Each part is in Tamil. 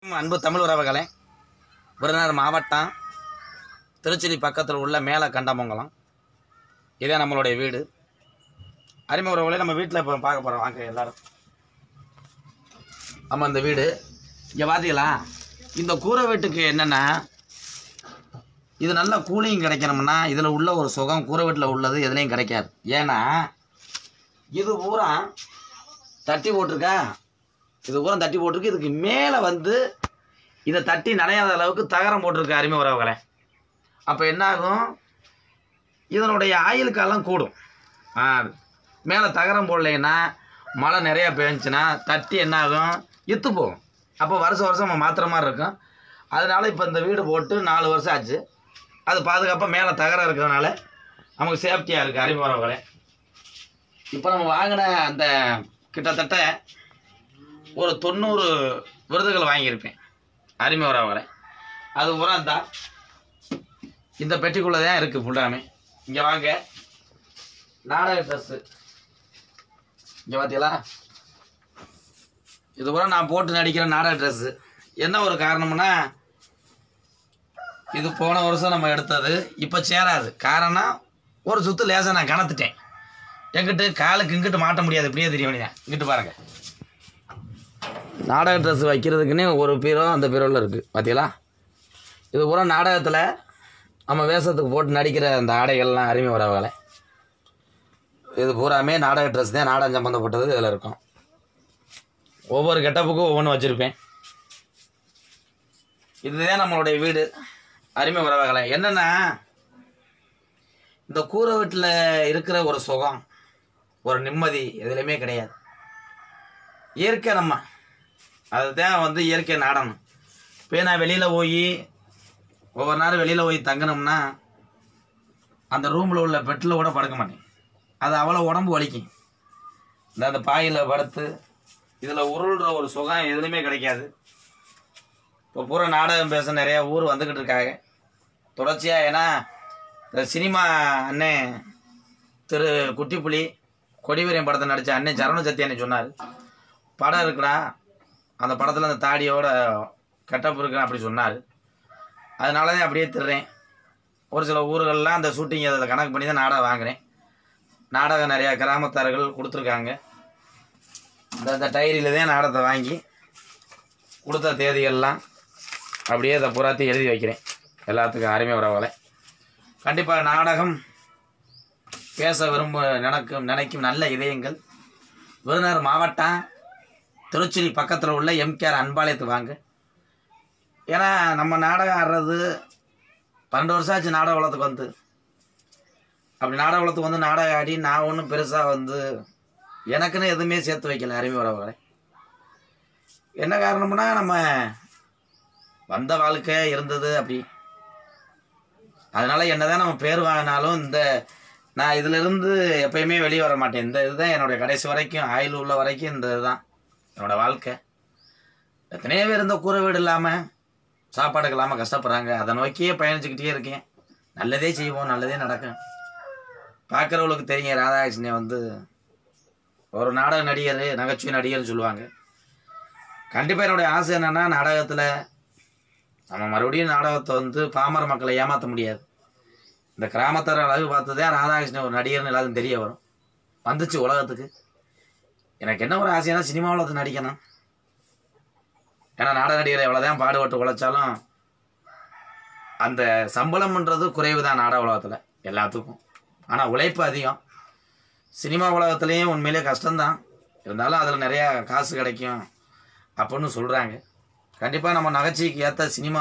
அன்பு தமிழ் உறவுகளே விருதுநகர் மாவட்டம் திருச்சி பக்கத்தில் உள்ள மேல கண்டமங்கலம் இதே நம்மளுடைய வீடு அருமை உறவுகளே நம்ம வீட்டில் இப்போ பார்க்க போகிறோம் வாங்க எல்லாரும் ஆமாம் இந்த வீடு இங்கே பார்த்தீங்களா இந்த கூரை வீட்டுக்கு என்னென்னா இது நல்ல கூலிங் கிடைக்கணும்னா இதில் உள்ள ஒரு சுகம் கூரை வீட்டில் உள்ளது எதுலேயும் கிடைக்காது ஏன்னா இது பூரா தட்டி போட்டிருக்கா இது பூரா தட்டி போட்டிருக்கு இதுக்கு மேலே வந்து இதை தட்டி நனையாத அளவுக்கு தகரம் போட்டிருக்கு அருமை உறவுகளே அப்போ என்னாகும் இதனுடைய ஆயுள் காலம் கூடும் ஆ மேலே தகரம் போடலைன்னா மழை நிறையா பெஞ்சுன்னா தட்டி என்னாகும் இத்து போகும் அப்போ வருஷம் வருஷம் நம்ம மாத்திர மாதிரி இருக்கும் அதனால இப்போ இந்த வீடு போட்டு நாலு வருஷம் ஆச்சு அது பாதுகாப்பாக மேலே தகரம் இருக்கிறதுனால நமக்கு சேஃப்டியாக இருக்குது அருமை உறவுகளே இப்போ நம்ம வாங்கின அந்த கிட்டத்தட்ட ஒரு தொண்ணூறு விருதுகள் வாங்கியிருப்பேன் அருமை உறவுகளை அது பூரா தான் இந்த பெட்டிக்குள்ளே தான் இருக்குது ஃபுல்லாமே இங்கே வாங்க நாடக ட்ரெஸ்ஸு இங்கே பார்த்தீங்களா இது பூரா நான் போட்டு நடிக்கிற நாடக ட்ரெஸ்ஸு என்ன ஒரு காரணம்னா இது போன வருஷம் நம்ம எடுத்தது இப்போ சேராது காரணம் ஒரு சுத்து லேசாக நான் கணத்துட்டேன் எங்கிட்டு காலுக்கு இங்கிட்டு மாட்ட முடியாது இப்படியே தெரிய வேண்டியதான் இங்கிட்டு பாருங்க நாடக ட்ரெஸ் வைக்கிறதுக்குன்னே ஒரு பீரோ அந்த பீரோவில் இருக்குது பார்த்தீங்களா இது பூரா நாடகத்தில் நம்ம வேஷத்துக்கு போட்டு நடிக்கிற அந்த ஆடைகள்லாம் அருமை வரவங்களை இது பூராமே நாடக ட்ரெஸ் தான் நாடகம் சம்மந்தப்பட்டது இதில் இருக்கும் ஒவ்வொரு கெட்டப்புக்கும் ஒவ்வொன்று வச்சுருப்பேன் இதுதான் நம்மளுடைய வீடு அருமை உறவுகளை என்னென்னா இந்த கூரை வீட்டில் இருக்கிற ஒரு சுகம் ஒரு நிம்மதி எதுலையுமே கிடையாது இயற்கை நம்ம அதுதான் வந்து இயற்கை நாடணும் இப்போ நான் வெளியில் போய் ஒவ்வொரு நேரம் வெளியில் போய் தங்கினோம்னா அந்த ரூமில் உள்ள பெட்டில் கூட படுக்க மாட்டேன் அது அவ்வளோ உடம்பு வலிக்கும் இந்த அந்த பாயில் படுத்து இதில் உருள்ற ஒரு சுகம் எதுலையுமே கிடைக்காது இப்போ பூரா நாடகம் பேச நிறையா ஊர் வந்துக்கிட்டு இருக்காங்க தொடர்ச்சியாக ஏன்னா இந்த சினிமா அண்ணே திரு குட்டிப்புலி கொடிவீரியம் படத்தை நடித்த அண்ணே சரவண சத்தியானே சொன்னார் படம் இருக்குடா அந்த படத்தில் அந்த தாடியோட கட்டப் இருக்குன்னு அப்படி சொன்னார் அதனால தான் அப்படியே திருறேன் ஒரு சில ஊர்கள்லாம் அந்த ஷூட்டிங் அதை கணக்கு பண்ணி தான் நாடகம் வாங்குறேன் நாடகம் நிறையா கிராமத்தார்கள் கொடுத்துருக்காங்க இந்த இந்த டைரியில் தான் நாடகத்தை வாங்கி கொடுத்த தேதிகள்லாம் அப்படியே அதை பூராத்தையும் எழுதி வைக்கிறேன் எல்லாத்துக்கும் அருமை உறவுகளை கண்டிப்பாக நாடகம் பேச விரும்ப நினைக்கும் நினைக்கும் நல்ல இதயங்கள் விருதுநகர் மாவட்டம் திருச்சி பக்கத்தில் உள்ள எம்கேஆர் அன்பாளையத்து வாங்க ஏன்னா நம்ம நாடகம் ஆடுறது பன்னெண்டு வருஷம் ஆச்சு நாடக உலகத்துக்கு வந்து அப்படி நாடக உலகத்துக்கு வந்து நாடகம் ஆடி நான் ஒன்றும் பெருசாக வந்து எனக்குன்னு எதுவுமே சேர்த்து வைக்கல அருமை உறவுகளை என்ன காரணம்னா நம்ம வந்த வாழ்க்கை இருந்தது அப்படி அதனால என்னதான் நம்ம பேர் வாங்கினாலும் இந்த நான் இதிலிருந்து எப்பயுமே வெளியே வர மாட்டேன் இந்த இதுதான் என்னுடைய கடைசி வரைக்கும் ஆயுள் உள்ள வரைக்கும் இந்த இதுதான் என்னோட வாழ்க்கை எத்தனையோ பேர் இந்த கூரை வீடு இல்லாமல் சாப்பாடுக்கு இல்லாமல் கஷ்டப்படுறாங்க அதை நோக்கியே பயணிச்சுக்கிட்டே இருக்கேன் நல்லதே செய்வோம் நல்லதே நடக்கும் பார்க்குறவங்களுக்கு தெரியும் ராதாகிருஷ்ணே வந்து ஒரு நாடக நடிகர் நகைச்சுவை நடிகர்னு சொல்லுவாங்க கண்டிப்பாக என்னுடைய ஆசை என்னென்னா நாடகத்தில் நம்ம மறுபடியும் நாடகத்தை வந்து பாமர மக்களை ஏமாற்ற முடியாது இந்த கிராமத்தார் அழகு பார்த்து தான் ராதாகிருஷ்ணன் ஒரு நடிகர்னு எல்லாத்துக்கும் தெரிய வரும் வந்துச்சு உலகத்துக்கு எனக்கு என்ன ஒரு ஆசைனா சினிமா உலகத்தில் நடிக்கணும் ஏன்னா நாடக நடிகர் எவ்வளோதான் பாடுபட்டு உழைச்சாலும் அந்த சம்பளம்ன்றது குறைவு தான் நாடக உலகத்தில் எல்லாத்துக்கும் ஆனால் உழைப்பு அதிகம் சினிமா உலகத்துலேயும் உண்மையிலே கஷ்டம்தான் இருந்தாலும் அதில் நிறையா காசு கிடைக்கும் அப்படின்னு சொல்கிறாங்க கண்டிப்பாக நம்ம நகைச்சிக்கு ஏற்ற சினிமா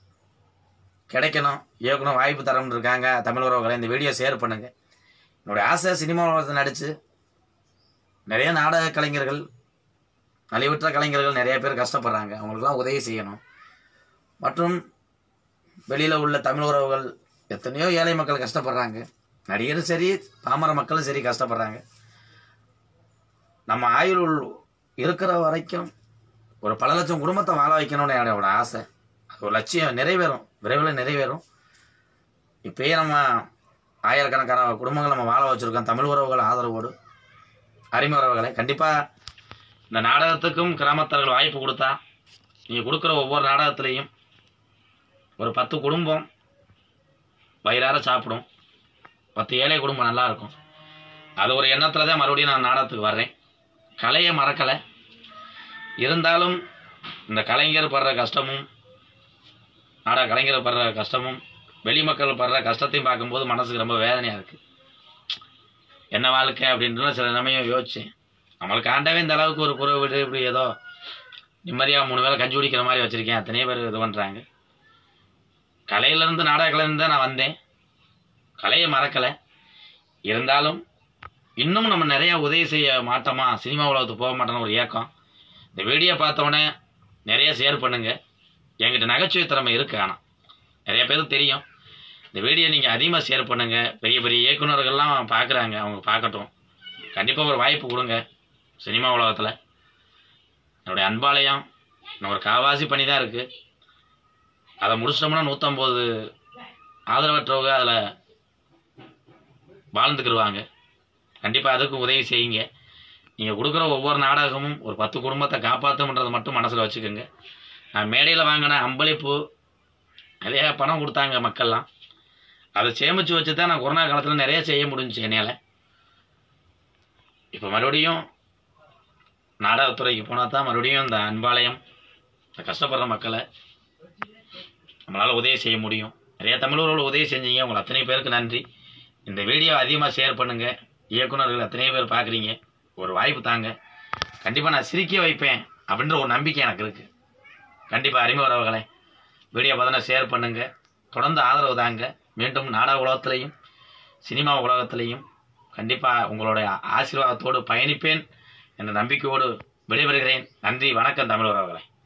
கிடைக்கணும் இயக்குனர் வாய்ப்பு தரம்னு இருக்காங்க தமிழ் உறவுகளை இந்த வீடியோ ஷேர் பண்ணுங்கள் என்னுடைய ஆசை சினிமா உலகத்தில் நடித்து நிறைய நாடக கலைஞர்கள் நலிவுற்ற கலைஞர்கள் நிறைய பேர் கஷ்டப்படுறாங்க அவங்களுக்குலாம் உதவி செய்யணும் மற்றும் வெளியில் உள்ள தமிழ் உறவுகள் எத்தனையோ ஏழை மக்கள் கஷ்டப்படுறாங்க நடிகரும் சரி பாமர மக்களும் சரி கஷ்டப்படுறாங்க நம்ம ஆயுள் இருக்கிற வரைக்கும் ஒரு பல லட்சம் குடும்பத்தை வாழ வைக்கணும்னு என்னோட ஆசை அது ஒரு லட்சியம் நிறைவேறும் விரைவில் நிறைவேறும் இப்பயே நம்ம ஆயிரக்கணக்கான குடும்பங்கள் நம்ம வாழ வச்சுருக்கோம் தமிழ் உறவுகள் ஆதரவோடு அருமை உறவுகளை கண்டிப்பாக இந்த நாடகத்துக்கும் கிராமத்தார்கள் வாய்ப்பு கொடுத்தா நீங்கள் கொடுக்குற ஒவ்வொரு நாடகத்துலேயும் ஒரு பத்து குடும்பம் வயிறார சாப்பிடும் பத்து ஏழை குடும்பம் நல்லா இருக்கும் அது ஒரு எண்ணத்தில் தான் மறுபடியும் நான் நாடகத்துக்கு வர்றேன் கலையை மறக்கலை இருந்தாலும் இந்த கலைஞர் படுற கஷ்டமும் நாடக கலைஞர் படுற கஷ்டமும் வெளி மக்கள் படுற கஷ்டத்தையும் பார்க்கும்போது மனசுக்கு ரொம்ப வேதனையாக இருக்குது என்ன வாழ்க்கை அப்படின்ட்டு சில சமயம் யோசிச்சேன் நம்மளுக்கு ஆண்டவே இந்த அளவுக்கு ஒரு குறை வீடு இப்படி ஏதோ நிம்மதியாக மூணு வேளை கஞ்சி குடிக்கிற மாதிரி வச்சுருக்கேன் அத்தனையோ பேர் இது பண்ணுறாங்க கலையிலேருந்து நாடக கலையிலேருந்து தான் நான் வந்தேன் கலையை மறக்கலை இருந்தாலும் இன்னும் நம்ம நிறைய உதவி செய்ய மாட்டோமா சினிமா உலகத்துக்கு போக மாட்டோம்னு ஒரு ஏக்கம் இந்த வீடியோ பார்த்தோன்னே நிறைய ஷேர் பண்ணுங்க என்கிட்ட நகைச்சுவை திறமை இருக்கு ஆனால் நிறைய பேருக்கு தெரியும் இந்த வீடியோ நீங்கள் அதிகமாக ஷேர் பண்ணுங்க பெரிய பெரிய இயக்குனர்கள்லாம் பார்க்குறாங்க அவங்க பார்க்கட்டும் கண்டிப்பாக ஒரு வாய்ப்பு கொடுங்க சினிமா உலகத்தில் என்னுடைய அன்பாலயம் இன்னும் ஒரு காவாசி பண்ணி தான் இருக்குது அதை முடிச்சிட்டோம்னா நூற்றம்பது ஆதரவற்றவங்க அதில் வாழ்ந்துக்கிடுவாங்க கண்டிப்பாக அதுக்கு உதவி செய்யுங்க நீங்கள் கொடுக்குற ஒவ்வொரு நாடகமும் ஒரு பத்து குடும்பத்தை காப்பாற்றும்ன்றதை மட்டும் மனசில் வச்சுக்கோங்க நான் மேடையில் வாங்கின அம்பளிப்பு நிறைய பணம் கொடுத்தாங்க மக்கள்லாம் அதை சேமித்து வச்சு தான் நான் கொரோனா காலத்தில் நிறைய செய்ய முடிஞ்சுச்சு என்னால் இப்போ மறுபடியும் நாடகத்துறைக்கு போனால் தான் மறுபடியும் இந்த அன்பாலயம் இந்த கஷ்டப்படுற மக்களை நம்மளால் உதவி செய்ய முடியும் நிறைய தமிழர்கள் உதவி செஞ்சீங்க உங்களை அத்தனை பேருக்கு நன்றி இந்த வீடியோ அதிகமாக ஷேர் பண்ணுங்கள் இயக்குனர்கள் அத்தனை பேர் பார்க்குறீங்க ஒரு வாய்ப்பு தாங்க கண்டிப்பாக நான் சிரிக்க வைப்பேன் அப்படின்ற ஒரு நம்பிக்கை எனக்கு இருக்குது கண்டிப்பாக அறிமுகவர்களே வீடியோ பார்த்தா ஷேர் பண்ணுங்கள் தொடர்ந்து ஆதரவு தாங்க மீண்டும் நாடக உலகத்திலையும் சினிமா உலகத்திலையும் கண்டிப்பாக உங்களுடைய ஆசீர்வாதத்தோடு பயணிப்பேன் என்ற நம்பிக்கையோடு விடைபெறுகிறேன் நன்றி வணக்கம் தமிழ் உறவுகளே